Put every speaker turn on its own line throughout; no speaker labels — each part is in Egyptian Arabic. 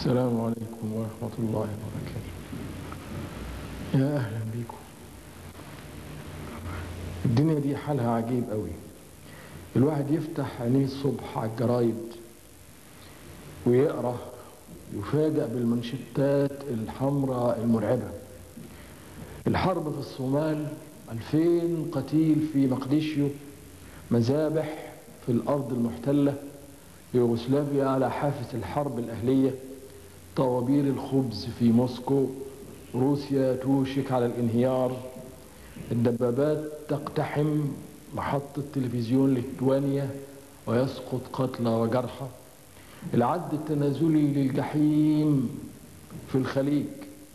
السلام عليكم ورحمة الله وبركاته يا أهلا بيكم الدنيا دي حالها عجيب قوي الواحد يفتح عينيه الصبح على الجرايد ويقرأ يفاجأ بالمنشطات الحمراء المرعبة الحرب في الصومال 2000 قتيل في مقديشيو مذابح في الأرض المحتلة يوغوسلافيا على حافة الحرب الأهلية طوابير الخبز في موسكو روسيا توشك على الانهيار الدبابات تقتحم محطة تلفزيون ليتوانيا ويسقط قتلى وجرحى العد التنازلي للجحيم في الخليج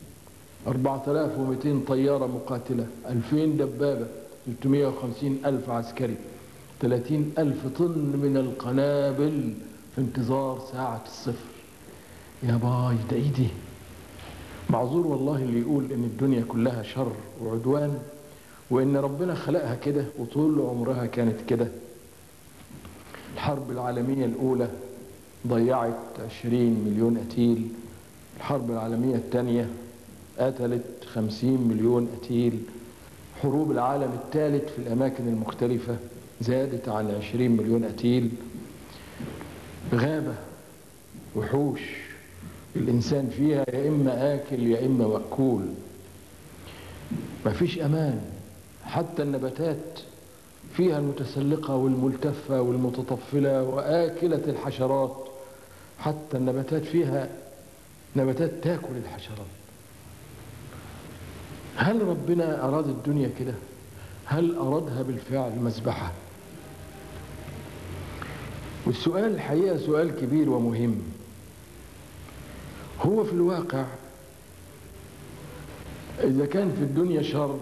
4200 طيارة مقاتلة 2000 دبابة 350 ألف عسكري 30 ألف طن من القنابل في انتظار ساعة الصفر يا باي ده ايه دي معذور والله اللي يقول ان الدنيا كلها شر وعدوان وان ربنا خلقها كده وطول عمرها كانت كده الحرب العالمية الاولى ضيعت 20 مليون قتيل الحرب العالمية الثانية قتلت 50 مليون قتيل حروب العالم الثالث في الأماكن المختلفة زادت عن 20 مليون قتيل غابة وحوش الإنسان فيها يا إما آكل يا إما مأكول مفيش أمان حتى النباتات فيها المتسلقة والملتفة والمتطفلة وآكلة الحشرات حتى النباتات فيها نباتات تاكل الحشرات هل ربنا أراد الدنيا كده هل أرادها بالفعل مذبحة والسؤال الحقيقة سؤال كبير ومهم هو في الواقع إذا كان في الدنيا شر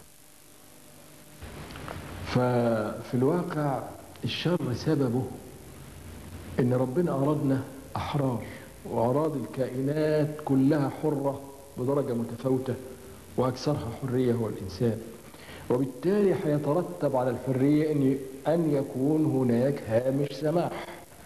ففي الواقع الشر سببه إن ربنا أرادنا أحرار وأراد الكائنات كلها حرة بدرجة متفاوتة وأكثرها حرية هو الإنسان وبالتالي هيترتب على الحرية أن أن يكون هناك هامش سماح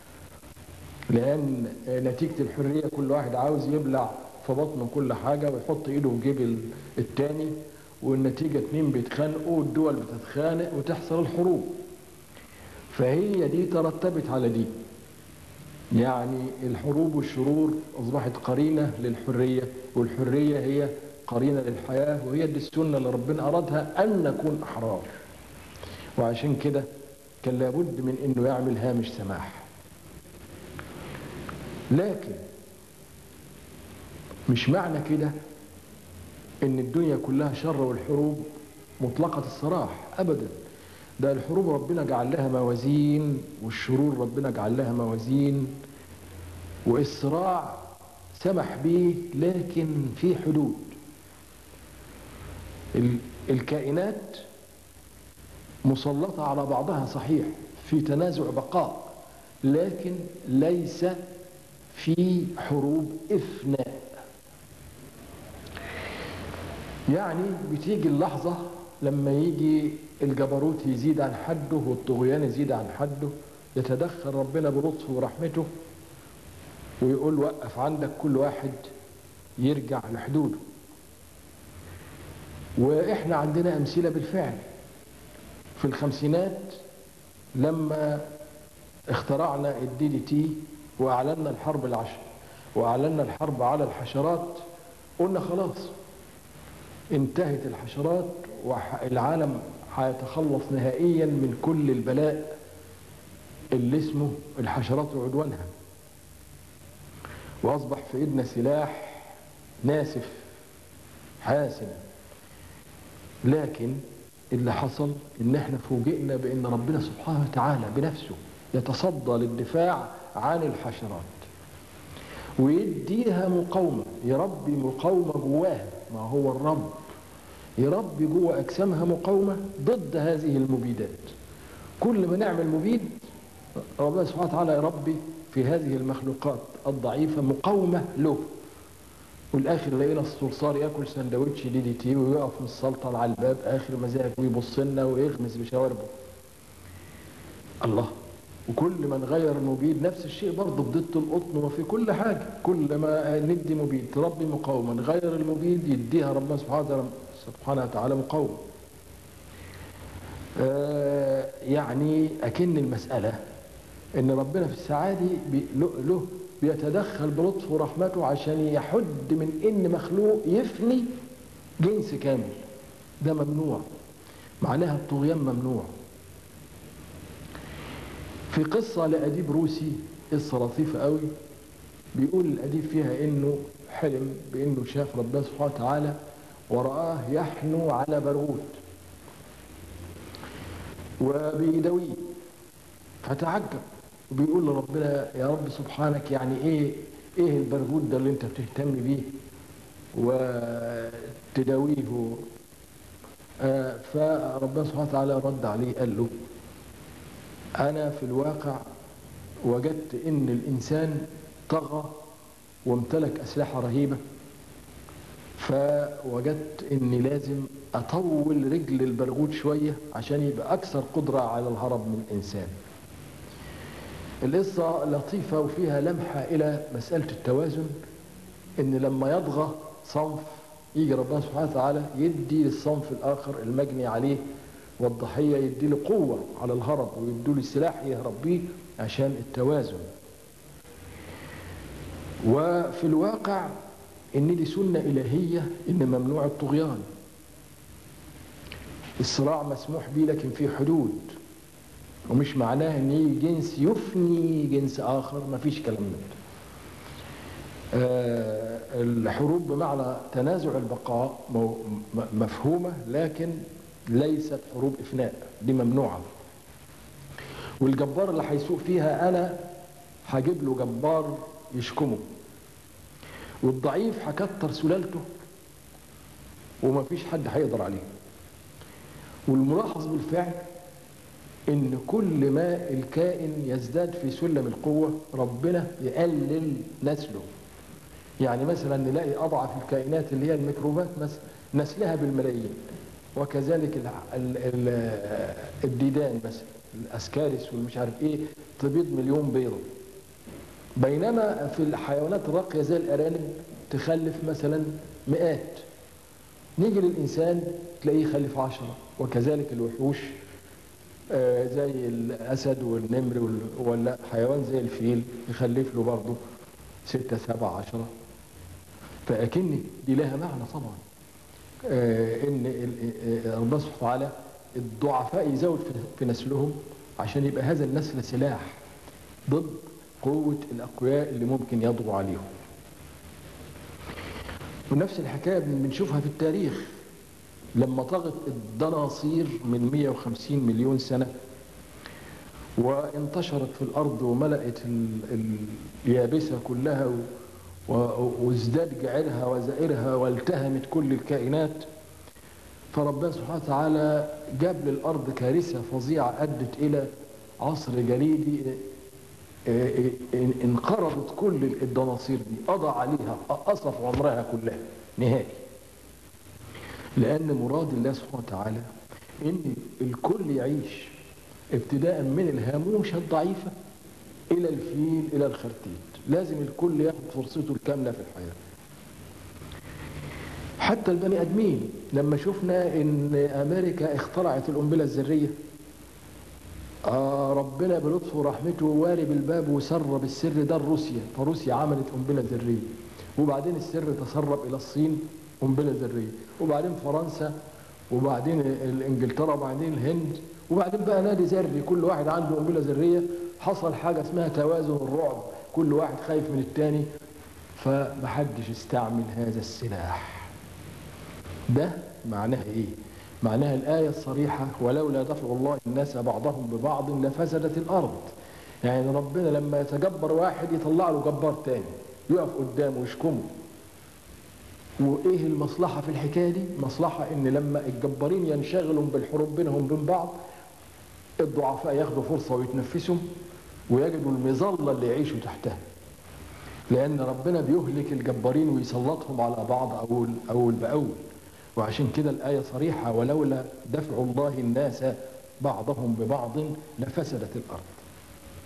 لأن نتيجة الحرية كل واحد عاوز يبلع في بطنه كل حاجة ويحط إيده في جيب التاني والنتيجة اتنين بيتخانقوا والدول بتتخانق وتحصل الحروب فهي دي ترتبت على دي يعني الحروب والشرور أصبحت قرينة للحرية والحرية هي قرينة للحياة وهي دي السنة اللي ربنا أرادها أن نكون أحرار وعشان كده كان لابد من أنه يعمل هامش سماح لكن مش معنى كده ان الدنيا كلها شر والحروب مطلقة السراح ابدا ده الحروب ربنا جعل لها موازين والشرور ربنا جعل لها موازين والصراع سمح به لكن في حدود الكائنات مسلطة على بعضها صحيح في تنازع بقاء لكن ليس في حروب إفناء يعني بتيجي اللحظة لما يجي الجبروت يزيد عن حده والطغيان يزيد عن حده يتدخل ربنا بلطفه ورحمته ويقول وقف عندك كل واحد يرجع لحدوده واحنا عندنا امثله بالفعل في الخمسينات لما اخترعنا الدي دي تي واعلنا الحرب العشر واعلنا الحرب على الحشرات قلنا خلاص انتهت الحشرات والعالم هيتخلص نهائيا من كل البلاء اللي اسمه الحشرات وعدوانها واصبح في ايدنا سلاح ناسف حاسم لكن اللي حصل ان احنا فوجئنا بان ربنا سبحانه وتعالى بنفسه يتصدى للدفاع عن الحشرات ويديها مقاومة يربي مقاومة جواها ما هو الرب يربي جوه أجسامها مقاومة ضد هذه المبيدات كل ما نعمل مبيد ربنا سبحانه وتعالى يربي في هذه المخلوقات الضعيفة مقاومة له والاخر لقينا الصرصار ياكل سندوتش دي دي تي ويقف من السلطه على الباب اخر مزاج ويبص لنا ويغمز بشواربه الله وكل ما نغير المبيد نفس الشيء برضه بضدة القطن وفي كل حاجة كل ما ندي مبيد تربي مقاومة نغير المبيد يديها ربنا سبحانه وتعالى سبحانه وتعالى مقاومة آه يعني أكن المسألة إن ربنا في الساعة دي بي- له له بيتدخل بلطفه ورحمته عشان يحد من إن مخلوق يفني جنس كامل ده ممنوع معناها الطغيان ممنوع في قصة لأديب روسي قصة لطيفة قوي بيقول الأديب فيها إنه حلم بإنه شاف ربنا سبحانه وتعالى ورآه يحنو على برغوث وبيداويه فتعجب وبيقول لربنا يا رب سبحانك يعني ايه ايه البرغوث ده اللي انت بتهتم بيه وتداويه آه، فربنا سبحانه وتعالى رد عليه قال له أنا في الواقع وجدت إن الإنسان طغى وامتلك أسلحة رهيبة فوجدت إني لازم أطول رجل البرغوث شوية عشان يبقى أكثر قدرة على الهرب من الإنسان القصة لطيفة وفيها لمحة إلى مسألة التوازن إن لما يطغى صنف يجي ربنا سبحانه وتعالى يدي للصنف الآخر المجني عليه والضحية يدي له قوة على الهرب ويدي له السلاح يهرب بيه عشان التوازن وفي الواقع ان دي سنة الهية ان ممنوع الطغيان الصراع مسموح به لكن في حدود ومش معناه ان يجي جنس يفني جنس اخر ما فيش كلام من ده آه، الحروب بمعنى تنازع البقاء مو- م- مفهومة لكن ليست حروب إفناء دي ممنوعة والجبار اللي هيسوق فيها أنا هجيب له جبار يشكمه والضعيف هكتر سلالته ومفيش حد هيقدر عليه والملاحظ بالفعل ان كل ما الكائن يزداد في سلم القوة ربنا يقلل نسله يعني مثلا نلاقي اضعف الكائنات اللي هي الميكروبات مثلا نسلها بالملايين وكذلك ال ال ال الديدان مثلا الاسكارس والمش عارف ايه تبيض مليون بيضه بينما في الحيوانات الراقيه زي الارانب تخلف مثلا مئات نيجي للانسان تلاقيه يخلف عشرة وكذلك الوحوش آه، زي الاسد والنمر وال- ولا حيوان زي الفيل يخلف له برضه ستة سبعة عشرة فأكن دي لها معنى طبعا آه، ان ال- آه، ربنا سبحانه وتعالى الضعفاء يزود في- في نسلهم عشان يبقى هذا النسل سلاح ضد قوة الأقوياء اللي ممكن يضغوا عليهم ونفس الحكاية بن- بنشوفها في التاريخ لما طغت الدناصير من 150 مليون سنة وانتشرت في الأرض وملأت ال- ال- اليابسة كلها و- و- وازداد جعلها وزائرها والتهمت كل الكائنات فربنا سبحانه وتعالى جاب للأرض كارثة فظيعة أدت إلى عصر جليدي اه، اه، انقرضت كل الدناصير دي قضى عليها قصف عمرها كلها نهائي لأن مراد الله سبحانه وتعالى إن الكل يعيش ابتداء من الهاموشة الضعيفة إلى الفيل إلى الخرتيت لازم الكل ياخد فرصته الكاملة في الحياة حتى البني ادمين لما شفنا ان امريكا اخترعت القنبله الذريه آه ربنا بلطفه ورحمته وارب الباب وسرب السر ده لروسيا فروسيا عملت قنبله ذريه وبعدين السر تسرب الى الصين قنبله ذريه وبعدين فرنسا وبعدين ال- انجلترا وبعدين الهند وبعدين بقى نادي ذري كل واحد عنده قنبله ذريه حصل حاجه اسمها توازن الرعب كل واحد خايف من التاني فمحدش استعمل هذا السلاح ده معناها ايه معناها الآية الصريحة ولولا دفع الله الناس بعضهم ببعض لفسدت الأرض يعني ربنا لما يتجبر واحد يطلع له جبار تاني يقف قدامه ويشكمه وايه المصلحة في الحكاية دي مصلحة ان لما الجبارين ينشغلوا بالحروب بينهم وبين بعض الضعفاء ياخدوا فرصة ويتنفسوا ويجدوا المظلة اللي يعيشوا تحتها لأن ربنا بيهلك الجبارين ويسلطهم على بعض أول أول بأول وعشان كده الآية صريحة ولولا دفع الله الناس بعضهم ببعض لفسدت الأرض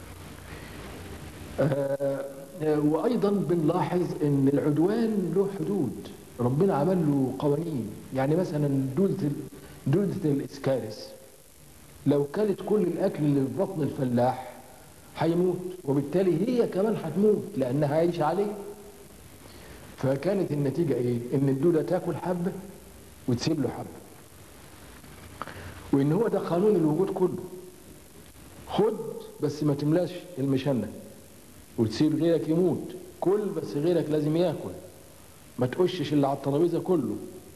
آه، آه، وايضا بنلاحظ ان العدوان له حدود ربنا عمل له قوانين يعني مثلا دودة دودة الاسكارس لو كلت كل الاكل اللي في بطن الفلاح هيموت وبالتالي هي كمان هتموت لانها عايشه عليه فكانت النتيجه ايه ان الدوده تاكل حبه وتسيب له حبه وان هو ده قانون الوجود كله خد بس ما تملاش المشنة وتسيب غيرك يموت كل بس غيرك لازم ياكل ما تقشش اللي على الترابيزه كله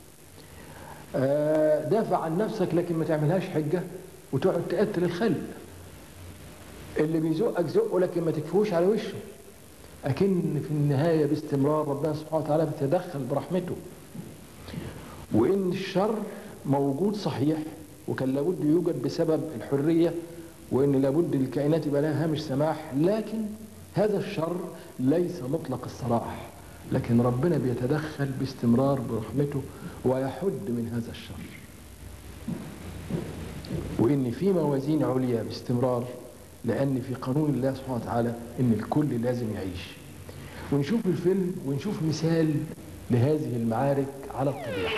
آه، دافع عن نفسك لكن ما تعملهاش حجه وتقعد تقتل الخلق اللي بيزقك زقه لكن ما تكفوش على وشه أكن في النهاية باستمرار ربنا سبحانه وتعالى بيتدخل برحمته وإن الشر موجود صحيح وكان لابد يوجد بسبب الحرية وإن لابد الكائنات يبقى لها هامش سماح لكن هذا الشر ليس مطلق الصلاح لكن ربنا بيتدخل باستمرار برحمته ويحد من هذا الشر وإن في موازين عليا باستمرار لأن في قانون الله سبحانه وتعالى إن الكل لازم يعيش ونشوف الفيلم ونشوف مثال لهذه المعارك على الطبيعة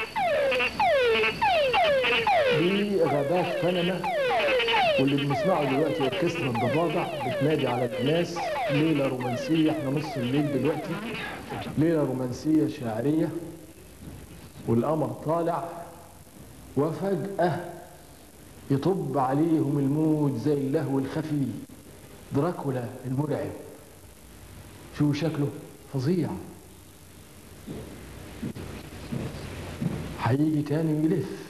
دي غابات بنما واللي بنسمعه دلوقتي اوركسترا الضفادع بتنادي على الناس ليلة رومانسية احنا نص الليل دلوقتي ليلة رومانسية شاعرية والقمر طالع وفجأة يطب عليهم الموت زي اللهو الخفي دراكولا المرعب شو شكله فظيع هيجي تاني يلف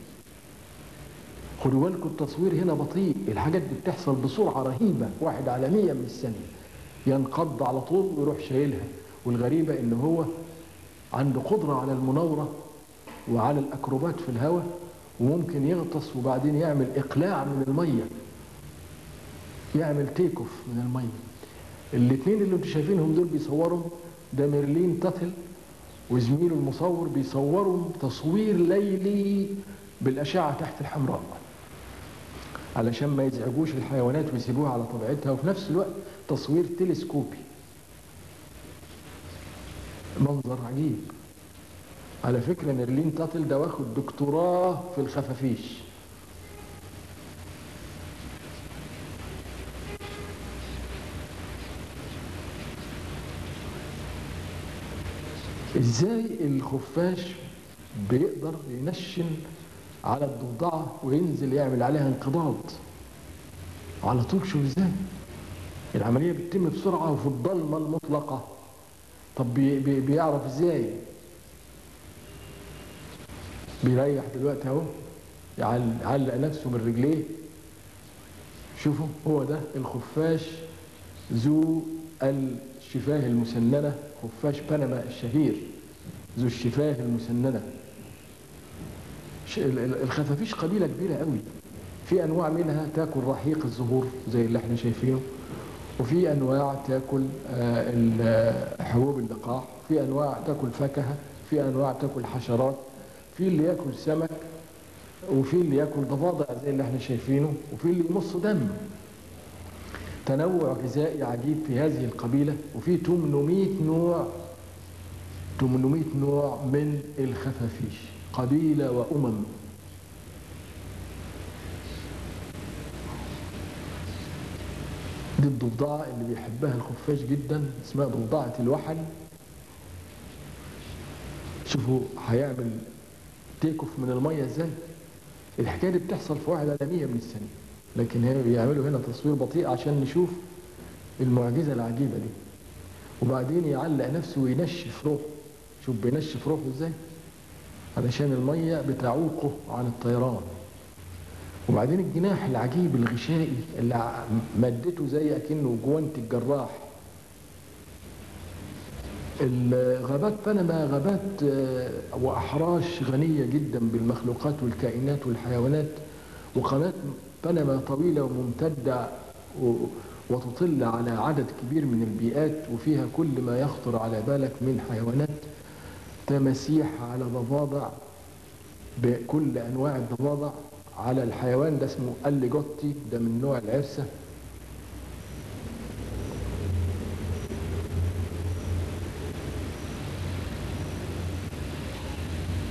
خدوا بالكم التصوير هنا بطيء الحاجات دي بتحصل بسرعة رهيبة واحد على مية من الثانية ينقض على طول ويروح شايلها والغريبة ان هو عنده قدرة على المناورة وعلى الأكروبات في الهواء وممكن يغطس وبعدين يعمل إقلاع من المية يعمل تيك اوف من المية الاثنين اللي انتوا شايفينهم دول بيصوروا ده ميرلين تاتل وزميله المصور بيصوروا تصوير ليلي بالأشعة تحت الحمراء علشان ما يزعجوش الحيوانات ويسيبوها على طبيعتها وفي نفس الوقت تصوير تلسكوبي منظر عجيب على فكرة نيرلين تاتل ده واخد دكتوراه في الخفافيش ازاي الخفاش بيقدر ينشن على الضفدعة وينزل يعمل عليها انقباض على طول شوف ازاي العملية بتتم بسرعة وفي الضلمة المطلقة طب بي بي بيعرف ازاي بيريح دلوقتي اهو يعل- يعلق نفسه من رجليه شوفوا هو ده الخفاش ذو الشفاه المسننة خفاش بنما الشهير ذو الشفاه المسننة ش- ال- ال- الخفافيش قبيلة كبيرة قوي في أنواع منها تاكل رحيق الزهور زي اللي احنا شايفينه وفي أنواع تاكل آه، ال- آه، حبوب اللقاح في أنواع تاكل فاكهة في أنواع تاكل حشرات في اللي ياكل سمك وفي اللي ياكل ضفادع زي اللي احنا شايفينه وفي اللي يمص دم تنوع غذائي عجيب في هذه القبيلة وفي 800 نوع 800 نوع من الخفافيش قبيلة وأمم دي الضفدعة اللي بيحبها الخفاش جدا اسمها ضفدعة الوحل شوفوا هيعمل تيكوف من المية ازاي الحكاية دي بتحصل في واحد على مية من الثانية لكن هي بيعملوا هنا تصوير بطيء عشان نشوف المعجزة العجيبة دي وبعدين يعلق نفسه وينشف روحه شوف بينشف روحه ازاي علشان المية بتعوقه عن الطيران وبعدين الجناح العجيب الغشائي اللي ع- مادته زي اكنه جوانت الجراح الغابات بنما غابات آه، واحراش غنيه جدا بالمخلوقات والكائنات والحيوانات وقناه بنما طويله وممتده و- وتطل على عدد كبير من البيئات وفيها كل ما يخطر على بالك من حيوانات تماسيح على ضفادع بكل انواع الضفادع على الحيوان ده اسمه الليجوتي ده من نوع العرسه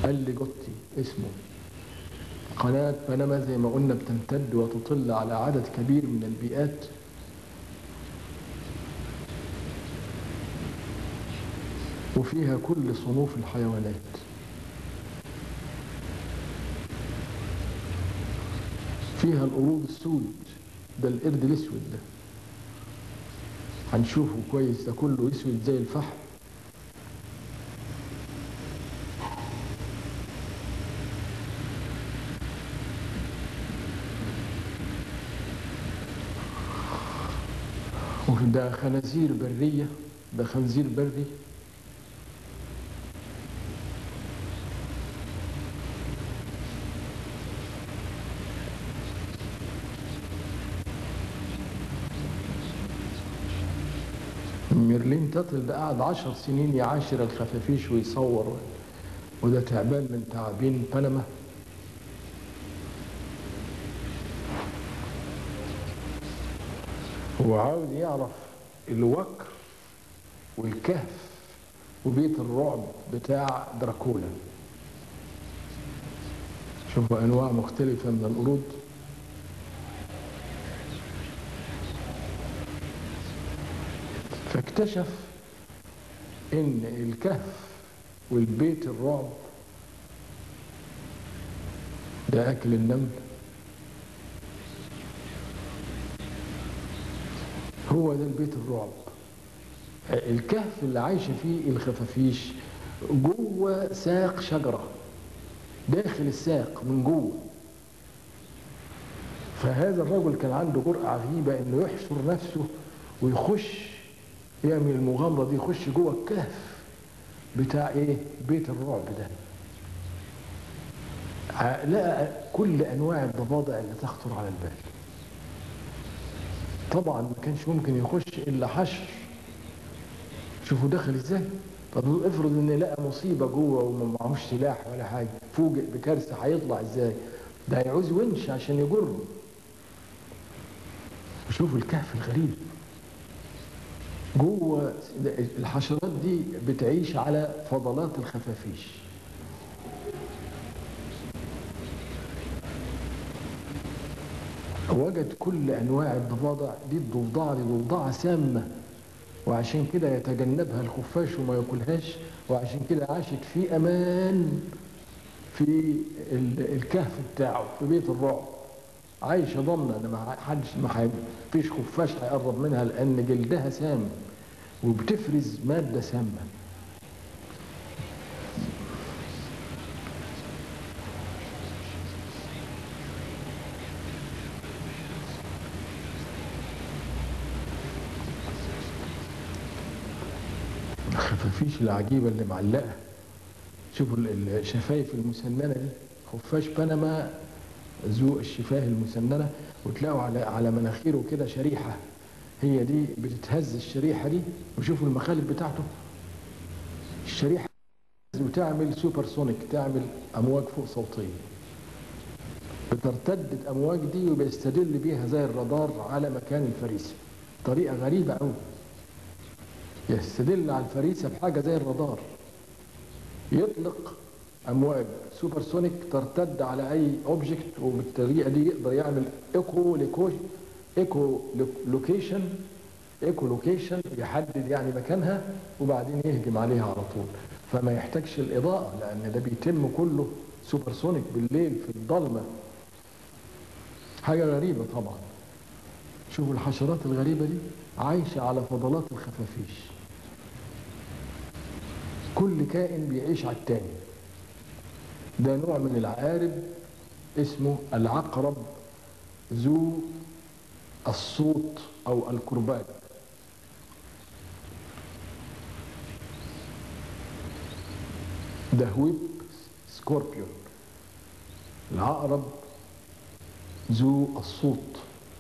الليجوتي اسمه قناة بنما زي ما قلنا بتمتد وتطل على عدد كبير من البيئات وفيها كل صنوف الحيوانات فيها القرود السود ده القرد الاسود ده هنشوفه كويس ده كله اسود زي الفحم وده خنازير برية ده خنزير بري ميرلين تاتل ده قعد عشر سنين يعاشر الخفافيش ويصور وده تعبان من تعابين بنما هو عاوز يعرف الوكر والكهف وبيت الرعب بتاع دراكولا شوفوا انواع مختلفة من القرود فاكتشف ان الكهف والبيت الرعب ده اكل النمل هو ده البيت الرعب الكهف اللي عايشه فيه الخفافيش جوه ساق شجره داخل الساق من جوه فهذا الرجل كان عنده جرأة عجيبة انه يحشر نفسه ويخش يعمل المغامرة دي يخش جوه الكهف بتاع ايه بيت الرعب ده لقى كل انواع الضفادع اللي تخطر على البال طبعا ما كانش ممكن يخش الا حشر شوفوا دخل ازاي طب افرض ان لقى مصيبه جوه وما معهوش سلاح ولا حاجه فوجئ بكارثه هيطلع ازاي ده هيعوز ونش عشان يجره شوفوا الكهف الغريب جوه الحشرات دي بتعيش على فضلات الخفافيش وجد كل انواع الضفادع دي الضفدعه دي ضفدعه سامه وعشان كده يتجنبها الخفاش وما ياكلهاش وعشان كده عاشت في امان في الكهف بتاعه في بيت الرعب عايشه ضامنه ان ما حدش ما فيش خفاش هيقرب منها لان جلدها سام وبتفرز ماده سامه الخفافيش العجيبه اللي معلقه شوفوا الشفايف المسننه دي خفاش بنما ذو الشفاه المسننه وتلاقوا على على مناخيره كده شريحه هي دي بتتهز الشريحه دي وشوفوا المخالب بتاعته الشريحه وتعمل سوبر سونيك تعمل امواج فوق صوتيه بترتد الامواج دي وبيستدل بيها زي الرادار على مكان الفريسه طريقه غريبه قوي يستدل على الفريسه بحاجه زي الرادار يطلق امواج سوبر سونيك ترتد على اي اوبجكت وبالطريقه دي يقدر يعمل ايكو ليكوش ايكو لوكيشن ايكو لوكيشن يحدد يعني مكانها وبعدين يهجم عليها على طول فما يحتاجش الاضاءه لان ده بيتم كله سوبر سونيك بالليل في الضلمه حاجه غريبه طبعا شوفوا الحشرات الغريبه دي عايشه على فضلات الخفافيش كل كائن بيعيش على التاني ده نوع من العقارب اسمه العقرب ذو الصوت او الكرباج ده هويب سكوربيون العقرب ذو الصوت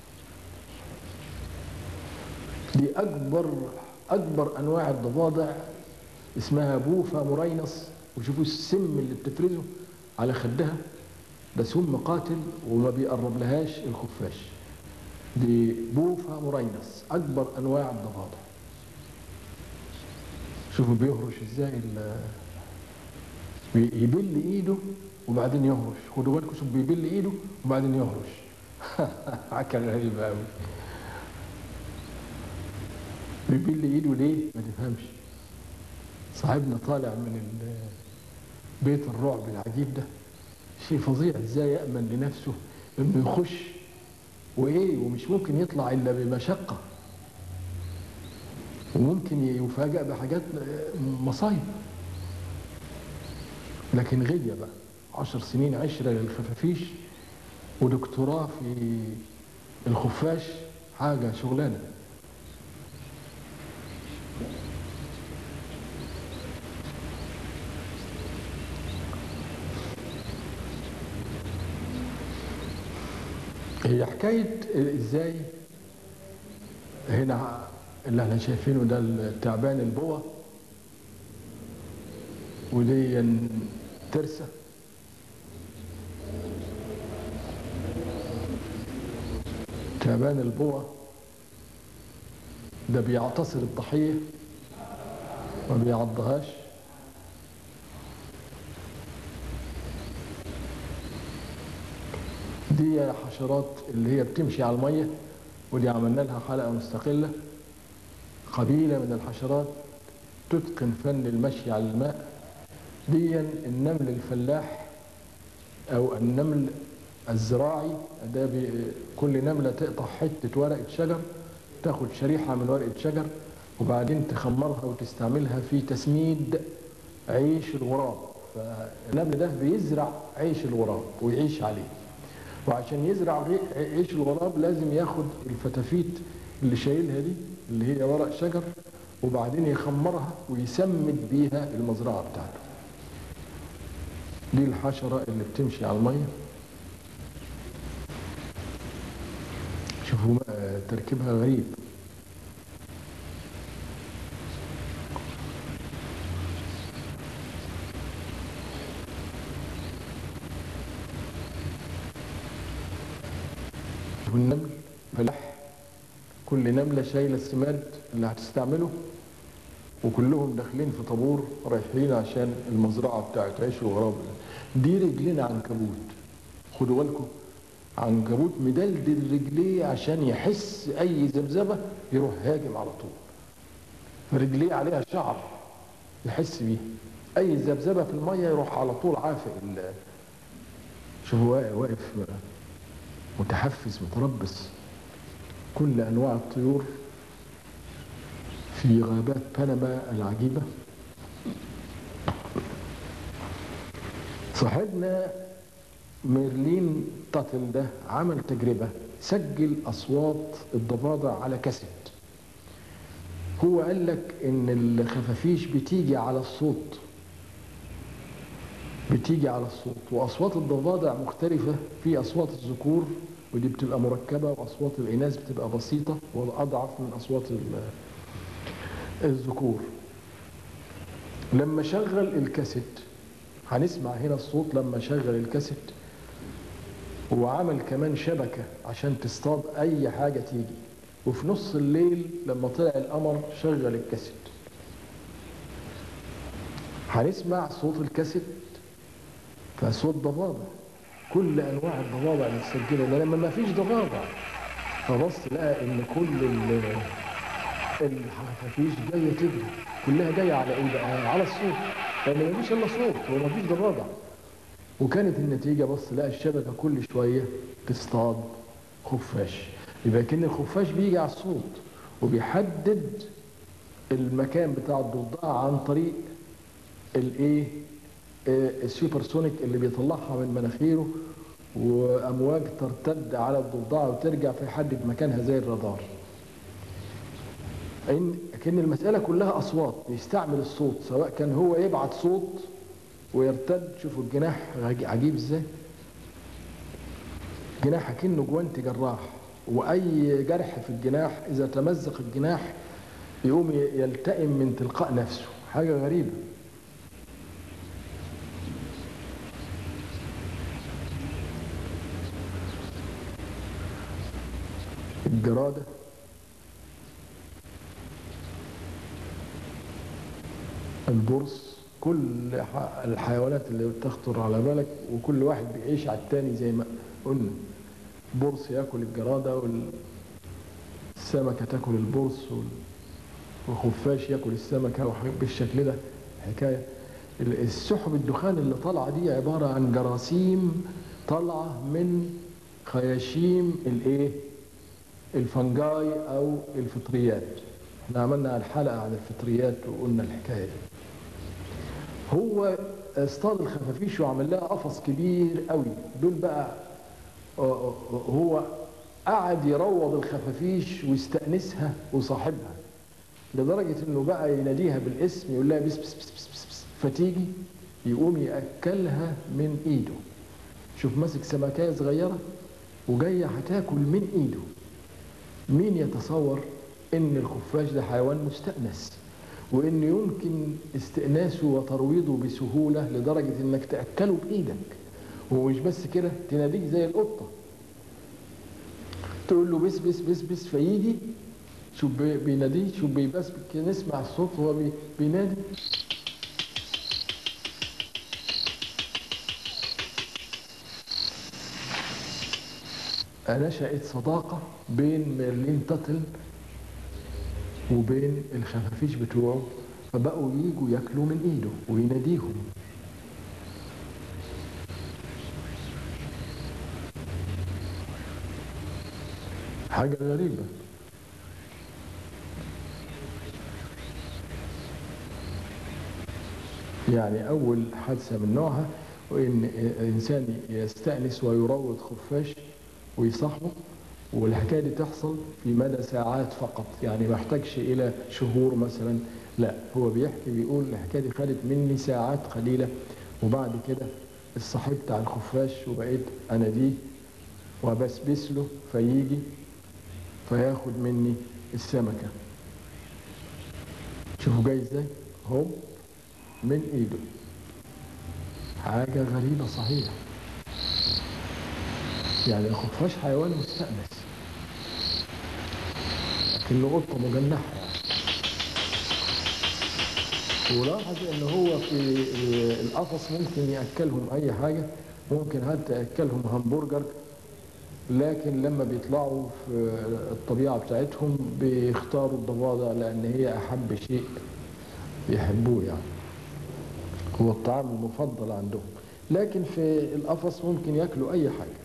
دي اكبر اكبر انواع الضفادع اسمها بوفا مورينس وشوفوا السم اللي بتفرزه على خدها ده سم قاتل وما بيقرب لهاش الخفاش دي بوفا مورينس اكبر انواع الضفادع شوفوا بيهرش ازاي بي- يبل ايده وبعدين يهرش خدوا بالكم شوف بيبل ايده وبعدين يهرش حاجه غريبه قوي بيبل ايده ليه ما تفهمش صاحبنا طالع من ال- بيت الرعب العجيب ده شيء فظيع ازاي يامن لنفسه انه يخش وايه ومش ممكن يطلع الا بمشقه وممكن يفاجأ بحاجات مصايب لكن غية بقى عشر سنين عشرة للخفافيش ودكتوراه في الخفاش حاجة شغلانة هي حكاية ازاي هنا اللي احنا شايفينه ده التعبان البوة ودي ترسة تعبان البوة ده بيعتصر الضحية ما بيعضهاش دي حشرات اللي هي بتمشي على المية ودي عملنا لها حلقة مستقلة قبيلة من الحشرات تتقن فن المشي على الماء دي النمل الفلاح أو النمل الزراعي ده بي كل نملة تقطع حتة ورقة شجر تاخد شريحة من ورقة شجر وبعدين تخمرها وتستعملها في تسميد عيش الغراب فالنمل ده بيزرع عيش الغراب ويعيش عليه وعشان يزرع ري- عيش الغراب لازم ياخد الفتافيت اللي شايلها دي اللي هي ورق شجر وبعدين يخمرها ويسمد بيها المزرعة بتاعته دي الحشرة اللي بتمشي على المية شوفوا بقى تركيبها غريب والنمل فلاح كل نملة شايلة السماد اللي هتستعمله وكلهم داخلين في طابور رايحين عشان المزرعة بتاعت عيش وغراب دي رجلين عنكبوت خدوا بالكم عنكبوت مدلدل رجليه عشان يحس اي ذبذبه يروح هاجم على طول فرجليه عليها شعر يحس بيه اي ذبذبه في الميه يروح على طول عافق ال- شوفوا واقف- واقف متحفز متربص كل انواع الطيور في غابات بنما العجيبه صاحبنا ميرلين تاتل ده عمل تجربة سجل أصوات الضفادع على كاسيت هو قال لك إن الخفافيش بتيجي على الصوت بتيجي على الصوت وأصوات الضفادع مختلفة في أصوات الذكور ودي بتبقى مركبة وأصوات الإناث بتبقى بسيطة وأضعف من أصوات ال- الذكور لما شغل الكاسيت هنسمع هنا الصوت لما شغل الكاسيت وعمل كمان شبكة عشان تصطاد أي حاجة تيجي وفي نص الليل لما طلع القمر شغل الكاسيت هنسمع صوت الكاسيت فصوت ضفادع كل أنواع الضفادع متسجلة لأن لما ما فيش ضفادع فبص لقى إن كل ال- الحفافيش جاية تجري كلها جاية على إيه بقى؟ على الصوت لأن ما فيش إلا صوت وما فيش ضفادع وكانت النتيجة بص لقى الشبكة كل شوية تصطاد خفاش يبقى كأن الخفاش بيجي على الصوت وبيحدد المكان بتاع الضفدع عن طريق الايه آه، السوبرسونيك اللي بيطلعها من مناخيره وامواج ترتد على الضفدع وترجع فيحدد مكانها زي الرادار ان كأن المسألة كلها أصوات بيستعمل الصوت سواء كان هو يبعت صوت ويرتد شوفوا الجناح عج- عجيب ازاي جناح كأنه جوانت جراح وأي جرح في الجناح إذا تمزق الجناح يقوم ي- يلتئم من تلقاء نفسه حاجة غريبة الجرادة البرص كل ح- الحيوانات اللي بتخطر على بالك وكل واحد بيعيش على التاني زي ما قلنا برص ياكل الجرادة والسمكة تاكل البرص وال- والخفاش ياكل السمكة وحاجات بالشكل ده حكاية ال- السحب الدخان اللي طالعة دي عبارة عن جراثيم طالعة من خياشيم الايه الفنجاي او الفطريات احنا عملنا الحلقة عن الفطريات وقلنا الحكاية دي هو اصطاد الخفافيش وعمل لها قفص كبير قوي دول بقى آه، آه، هو قعد يروض الخفافيش ويستأنسها وصاحبها لدرجة انه بقى يناديها بالاسم يقول لها بس بس بس بس, بس, بس فتيجي يقوم يأكلها من ايده شوف ماسك سمكية صغيرة وجاية هتاكل من ايده مين يتصور ان الخفاش ده حيوان مستأنس وان يمكن استئناسه وترويضه بسهولة لدرجة انك تأكله بايدك ومش بس كده تناديك زي القطة تقول له بس بس بس بس فيجي شوف بي- بيناديه شوف بيبس كده نسمع الصوت وهو بي- بينادي نشأت صداقة بين ميرلين تاتل وبين الخفافيش بتوعه فبقوا ييجوا ياكلوا من ايده ويناديهم حاجة غريبة يعني أول حادثة من نوعها وإن إنسان يستأنس ويروض خفاش ويصاحبه والحكاية دي تحصل في مدى ساعات فقط يعني ما يحتاجش إلى شهور مثلا لا هو بيحكي بيقول الحكاية دي خدت مني ساعات قليلة وبعد كده اتصاحبت على الخفاش وبقيت أناديه وبسبس له فيجي فياخد مني السمكة شوفوا جاي ازاي هوب من ايده حاجة غريبة صحيح يعني الخفاش حيوان مستأنس لكنه قطة مجنحة يعني ولاحظ ان هو في القفص ممكن ياكلهم اي حاجه ممكن حتى ياكلهم همبرجر لكن لما بيطلعوا في الطبيعه بتاعتهم بيختاروا الضفادع لان هي احب شيء يحبوه يعني هو الطعام المفضل عندهم لكن في القفص ممكن ياكلوا اي حاجه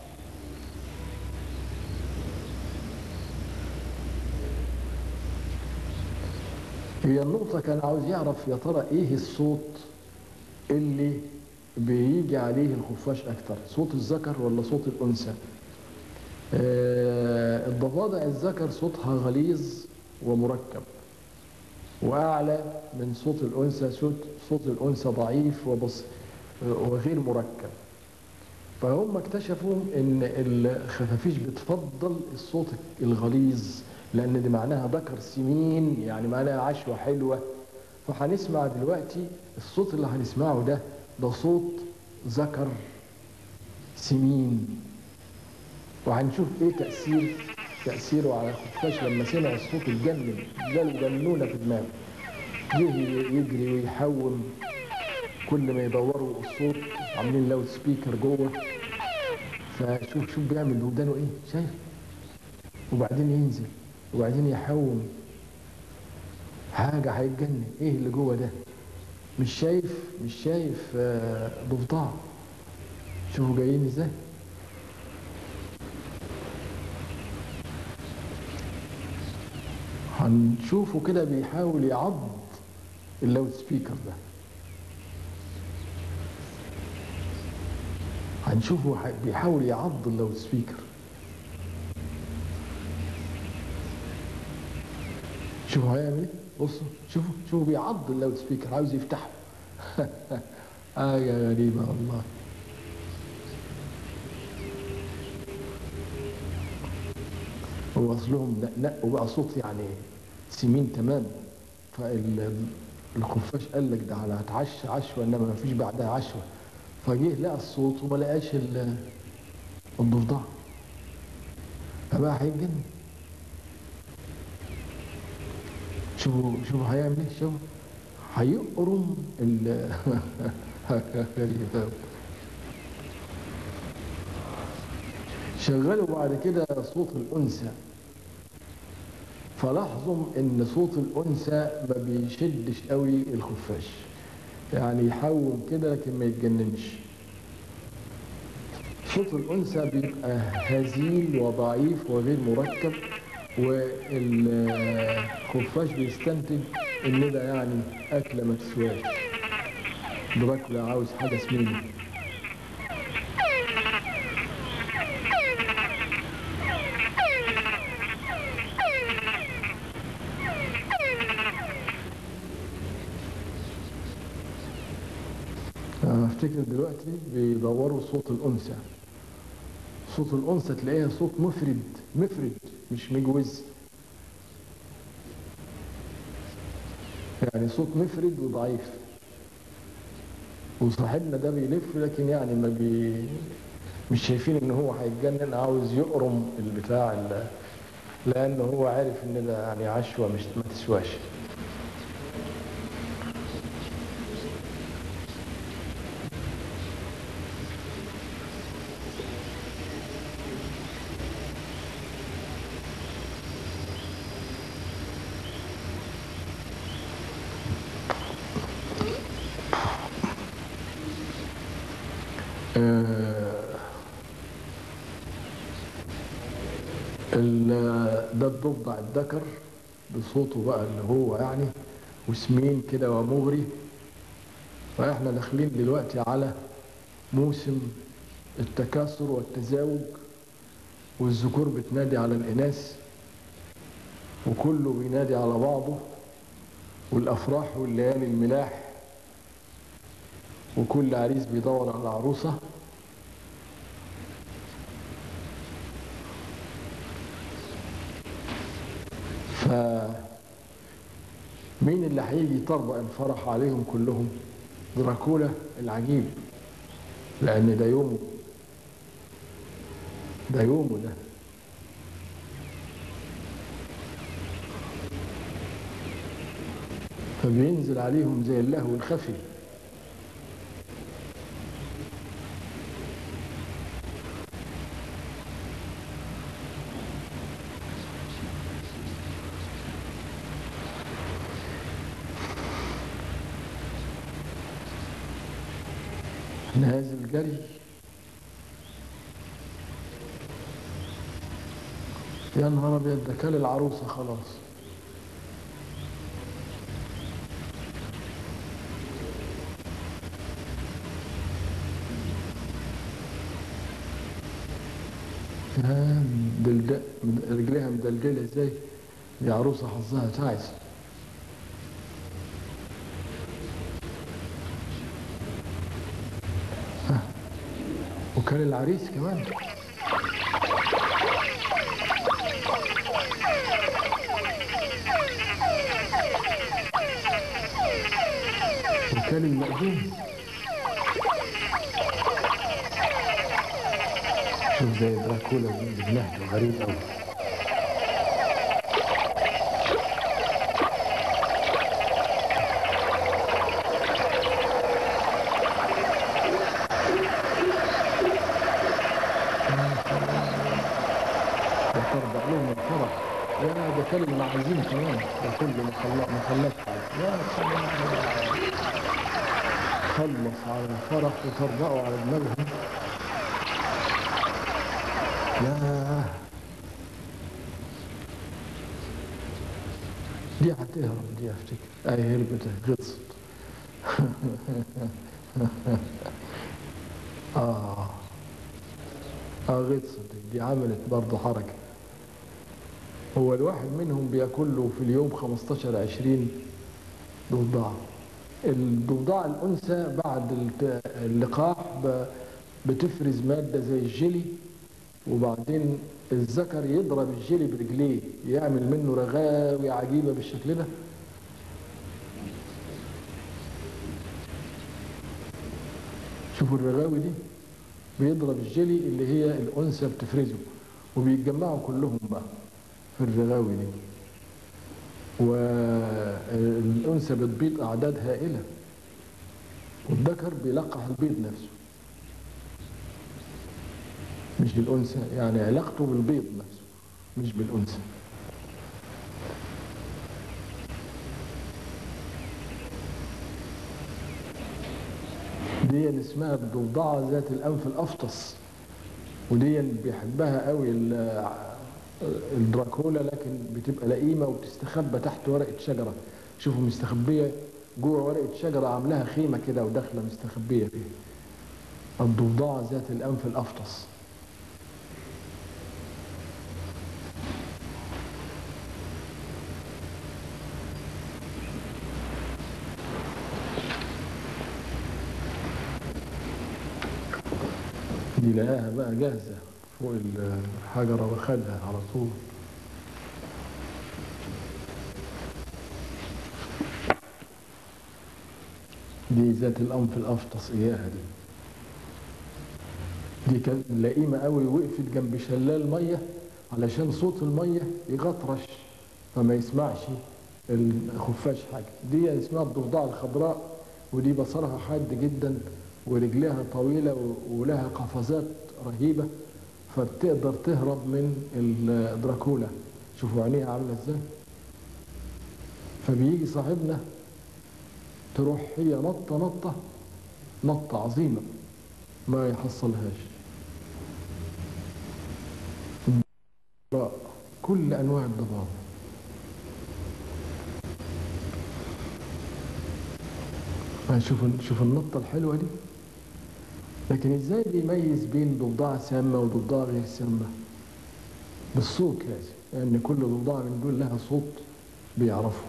هي النقطة كان عاوز يعرف يا ترى ايه الصوت اللي بيجي عليه الخفاش اكتر صوت الذكر ولا صوت الانثى آه الضفادع الذكر صوتها غليظ ومركب واعلى من صوت الانثى صوت صوت الانثى ضعيف وبص وغير مركب فهم اكتشفوا ان الخفافيش بتفضل الصوت الغليظ لان دي معناها ذكر سمين يعني معناها عشوة حلوة فهنسمع دلوقتي الصوت اللي هنسمعه ده ده صوت ذكر سمين وهنشوف ايه تأثير تأثيره على الخفاش لما سمع الصوت الجنن جاله جنونة في دماغه جه يجري ويحوم كل ما يدوروا الصوت عاملين لاود سبيكر جوه فشوف شوف بيعمل ودانه ايه شايف وبعدين ينزل وبعدين يحوم حاجة هيتجنن ايه اللي جوه ده مش شايف مش شايف آه، ضفدع شوفوا جايين ازاي هنشوفه كده بيحاول يعض اللاود سبيكر ده هنشوفه ح- بيحاول يعض اللاود سبيكر شوفوا هيعمل ايه بصوا شوفوا شوفوا بيعض اللاود سبيكر عاوز يفتحه حاجة غريبة والله هو اصلهم نقوا بقى صوت يعني سمين تمام فالخفاش قال لك ده انا هتعشى عشوه انما ما فيش بعدها عشوه فجه لقى الصوت وما لقاش ال- الضفدع فبقى هيتجنن شوفوا شوفوا هيعمل ايه شوفوا هيقرم ال غريبة أوي. شغلوا بعد كده صوت الأنثى فلاحظوا ان صوت الأنثى ما بيشدش قوي الخفاش يعني يحوم كده لكن ما يتجننش صوت الأنثى بيبقى هزيل وضعيف وغير مركب والخفاش بيستنتج ان ده يعني أكلة ما تسواش دراكولا عاوز حاجة سمينة أنا افتكر دلوقتي بيدوروا صوت الأنثى صوت الأنثى تلاقيها صوت مفرد مفرد مش مجوز يعني صوت مفرد وضعيف وصاحبنا ده بيلف لكن يعني ما بي مش شايفين ان هو هيتجنن عاوز يقرم البتاع ال- لان هو عارف ان ده يعني عشوة مش ما تسواش آه، ال- ده الضفدع الذكر بصوته بقى اللي هو يعني وسمين كده ومغري فاحنا داخلين دلوقتي على موسم التكاثر والتزاوج والذكور بتنادي على الإناث وكله بينادي على بعضه والأفراح والليالي الملاح وكل عريس بيدور على عروسة ف مين اللي هيجي يطربق الفرح عليهم كلهم دراكولا العجيب لأن ده يومه ده يومه ده فبينزل عليهم زي اللهو الخفي نازل جري يا نهار ابيض ده كل العروسه خلاص يا دلد- رجليها مدلدله ازاي دي عروسه حظها تعس وكان العريس كمان وكان المأذون شوف زي دراكولا بنهج غريب قوي وترضع لهم الفرح يا ده كان المعازيم كمان ده كله مخلص مخلص يا سلام خلص على الفرح وترضعوا على دماغهم يا دي هتهرب دي افتكر اي هربت غطست اه اه غطست دي عملت برضه حركه هو الواحد منهم بياكل له في اليوم 15 20 ضفدع الضفدع الانثى بعد الت- اللقاح ب- بتفرز ماده زي الجيلي وبعدين الذكر يضرب الجيلي برجليه يعمل منه رغاوي عجيبه بالشكل ده شوفوا الرغاوي دي بيضرب الجيلي اللي هي الانثى بتفرزه وبيتجمعوا كلهم بقى في الرغاوي دي والانثى الأنثى بتبيض أعداد هائلة والذكر بيلقح البيض نفسه مش بالأنثى يعني علاقته بالبيض نفسه مش بالأنثى دي اسمها الضفدعة ذات الأنف الأفطس ودي بيحبها قوي ال- الدراكولا لكن بتبقى لئيمة وبتستخبى تحت ورقة شجرة شوفوا مستخبية جوه ورقة شجرة عاملاها خيمة كده وداخلة مستخبية فيها الضفدعة ذات الأنف الأفطس دي لقاها بقى جاهزة فوق الحجرة وخدها على طول دي ذات الأنف الأفطس إياها دي دي كانت لئيمة قوي وقفت جنب شلال مية علشان صوت المية يغطرش فما يسمعش الخفاش حاجة دي اسمها الضفدعة الخضراء ودي بصرها حاد جدا ورجلها طويلة و- ولها قفزات رهيبة فبتقدر تهرب من الدراكولا شوفوا عينيها عاملة ازاي فبيجي صاحبنا تروح هي نطة نطة نطة عظيمة ما يحصلهاش كل أنواع الضباب شوف شوف النطة الحلوة دي لكن ازاي بيميز بين ضفدعة سامة وضفدعة غير سامة بالصوت لازم لأن يعني كل ضفدعة من دول لها صوت بيعرفه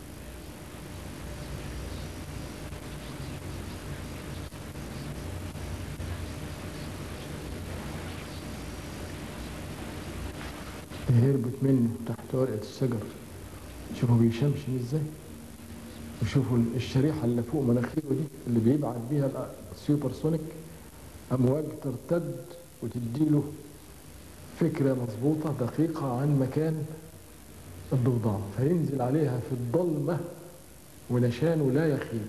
هربت منه تحت ورقة الشجر شوفوا بيشمشم ازاي وشوفوا الشريحة اللي فوق مناخيره دي اللي بيبعت بيها السوبر سونيك أمواج ترتد وتديله فكرة مظبوطة دقيقة عن مكان الضفدعة فينزل عليها في الضلمة ونشانه لا يخيب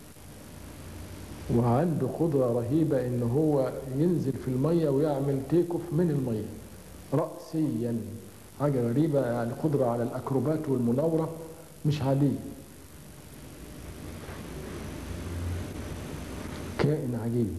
وعنده قدرة رهيبة ان هو ينزل في المية ويعمل تيكوف من المية رأسيا حاجة غريبة يعني قدرة على الأكروبات والمناورة مش عادية كائن عجيب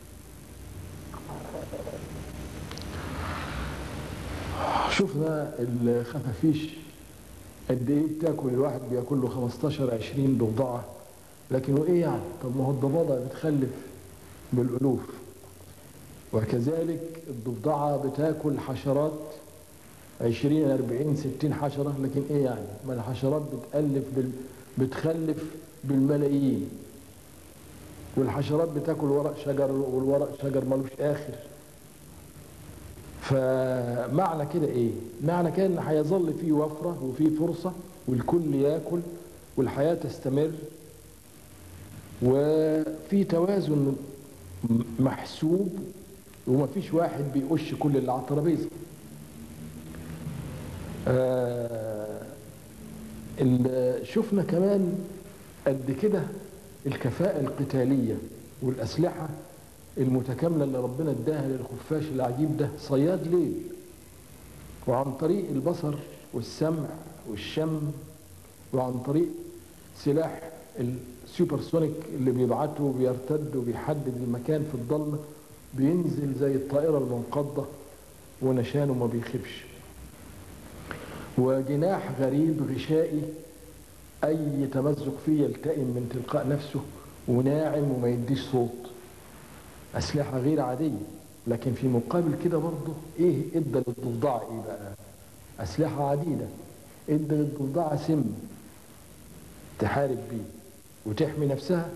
شفنا الخفافيش قد ايه بتاكل الواحد بياكل له 15 20 ضفدعه لكن وايه يعني طب ما هو الضفادع بتخلف بالالوف وكذلك الضفدعه بتاكل حشرات 20 40 60 حشره لكن ايه يعني ما الحشرات بتالف بال... بتخلف بالملايين والحشرات بتاكل ورق شجر والورق شجر ملوش اخر فمعنى كده ايه معنى كده ان هيظل في وفره وفي فرصه والكل ياكل والحياه تستمر وفي توازن محسوب ومفيش واحد بيقش كل اللي على الترابيزه آه شفنا كمان قد كده الكفاءة القتالية والأسلحة المتكاملة اللي ربنا اداها للخفاش العجيب ده صياد ليل وعن طريق البصر والسمع والشم وعن طريق سلاح السوبر سونيك اللي بيبعته وبيرتد وبيحدد المكان في الضلمة بينزل زي الطائرة المنقضة ونشانه ما بيخبش وجناح غريب غشائي اي تمزق فيه يلتئم من تلقاء نفسه وناعم وما يديش صوت اسلحه غير عاديه لكن في مقابل كده برضه ايه ادى للضفدعه ايه بقى اسلحه عديده ادى للضفدعه سم تحارب بيه وتحمي نفسها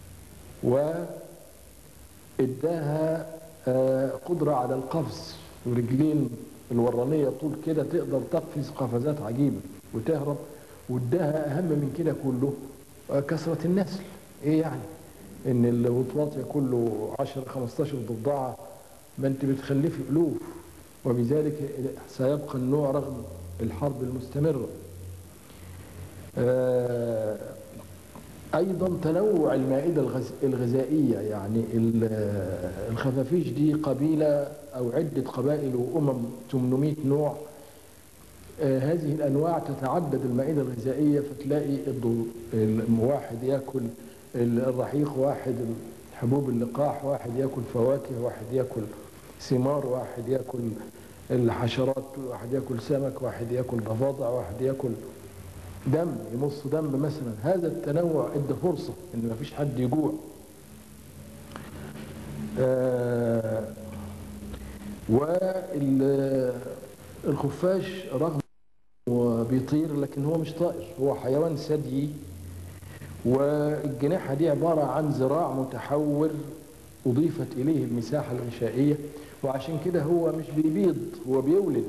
واداها قدره على القفز ورجلين الورانيه طول كده تقدر تقفز قفزات عجيبه وتهرب واداها اهم من كده كله كثره النسل ايه يعني ان الوطواط يكون له 10 15 ضفدعه ما انت بتخلفي الوف وبذلك سيبقى النوع رغم الحرب المستمره أيضا تنوع المائدة الغز- الغذائية يعني ال- الخفافيش دي قبيلة أو عدة قبائل وأمم 800 نوع آه، هذه الأنواع تتعدد المائدة الغذائية فتلاقي الضو- ال- واحد يأكل الرحيق واحد حبوب اللقاح واحد يأكل فواكه واحد يأكل ثمار واحد يأكل الحشرات واحد يأكل سمك واحد يأكل ضفادع واحد يأكل دم يمص دم مثلا هذا التنوع ادى فرصة ان ما فيش حد يجوع آه والخفاش رغم هو بيطير لكن هو مش طائر هو حيوان ثديي والجناحة دي عبارة عن ذراع متحور أضيفت إليه المساحة الغشائية وعشان كده هو مش بيبيض هو بيولد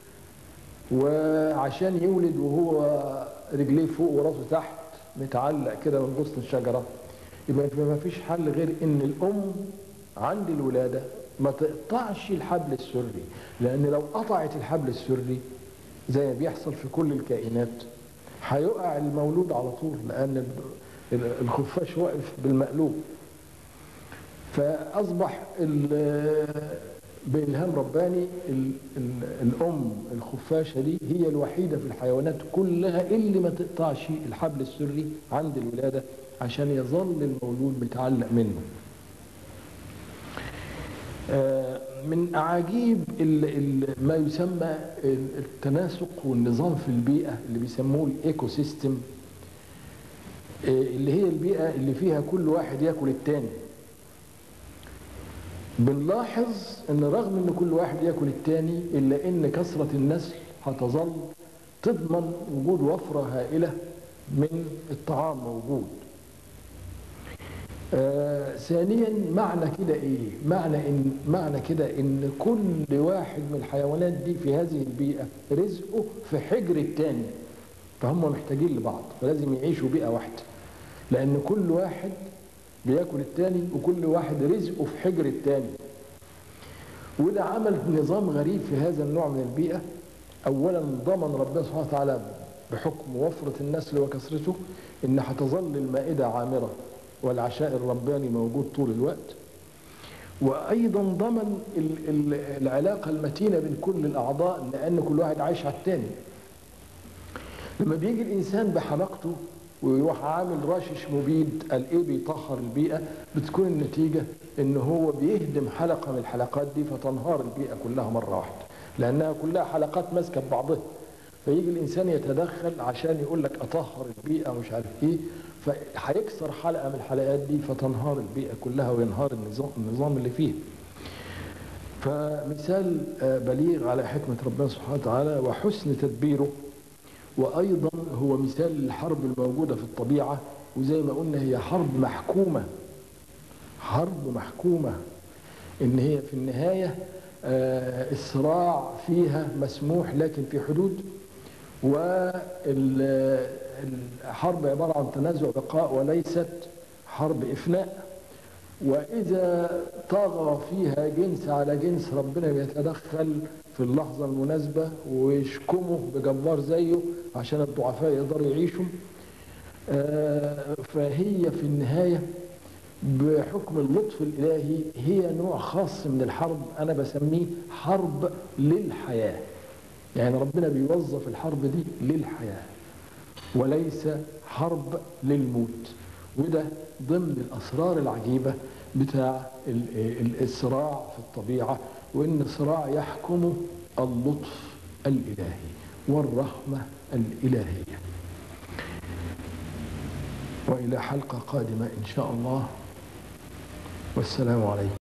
وعشان يولد وهو رجليه فوق وراسه تحت متعلق كده من غصن الشجرة يبقى ما فيش حل غير ان الام عند الولادة ما تقطعش الحبل السري لان لو قطعت الحبل السري زي ما بيحصل في كل الكائنات هيقع المولود على طول لان الخفاش واقف بالمقلوب فاصبح ال- بإلهام رباني ال ال الأم الخفاشة دي هي الوحيدة في الحيوانات كلها اللي ما تقطعش الحبل السري عند الولادة عشان يظل المولود متعلق منه آه، من أعاجيب ال ال ما يسمى ال- التناسق والنظام في البيئة اللي بيسموه الإيكو سيستم آه، اللي هي البيئة اللي فيها كل واحد ياكل التاني بنلاحظ ان رغم ان كل واحد ياكل التاني الا ان كثرة النسل هتظل تضمن وجود وفرة هائلة من الطعام موجود آه ثانيا معنى كده ايه معنى ان معنى كده ان كل واحد من الحيوانات دي في هذه البيئة رزقه في حجر التاني فهم محتاجين لبعض فلازم يعيشوا بيئة واحدة لان كل واحد بياكل التاني وكل واحد رزقه في حجر التاني وده عمل نظام غريب في هذا النوع من البيئة أولا ضمن ربنا سبحانه وتعالى بحكم وفرة النسل وكثرته إن هتظل المائدة عامرة والعشاء الرباني موجود طول الوقت وأيضا ضمن ال- ال- العلاقة المتينة بين كل الأعضاء لأن كل واحد عايش على التاني لما بيجي الإنسان بحماقته ويروح عامل رشش مبيد قال ايه بيطهر البيئة بتكون النتيجة ان هو بيهدم حلقة من الحلقات دي فتنهار البيئة كلها مرة واحدة لانها كلها حلقات ماسكة ببعضها فيجي الانسان يتدخل عشان يقول لك اطهر البيئة ومش عارف ايه فهيكسر حلقة من الحلقات دي فتنهار البيئة كلها وينهار النظام, النظام اللي فيه فمثال آه، بليغ على حكمة ربنا سبحانه وتعالى وحسن تدبيره وأيضا هو مثال للحرب الموجودة في الطبيعة وزي ما قلنا هي حرب محكومة حرب محكومة إن هي في النهاية آه، الصراع فيها مسموح لكن في حدود والحرب عبارة عن تنازع بقاء وليست حرب إفناء وإذا طغى فيها جنس على جنس ربنا بيتدخل في اللحظة المناسبة ويشكمه بجبار زيه عشان الضعفاء يقدروا يعيشوا آه، فهي في النهاية بحكم اللطف الإلهي هي نوع خاص من الحرب أنا بسميه حرب للحياة يعني ربنا بيوظف الحرب دي للحياة وليس حرب للموت وده ضمن الأسرار العجيبة بتاع ال- ال- الصراع في الطبيعة وإن الصراع يحكمه اللطف الإلهي والرحمة الإلهية وإلى حلقة قادمة إن شاء الله والسلام عليكم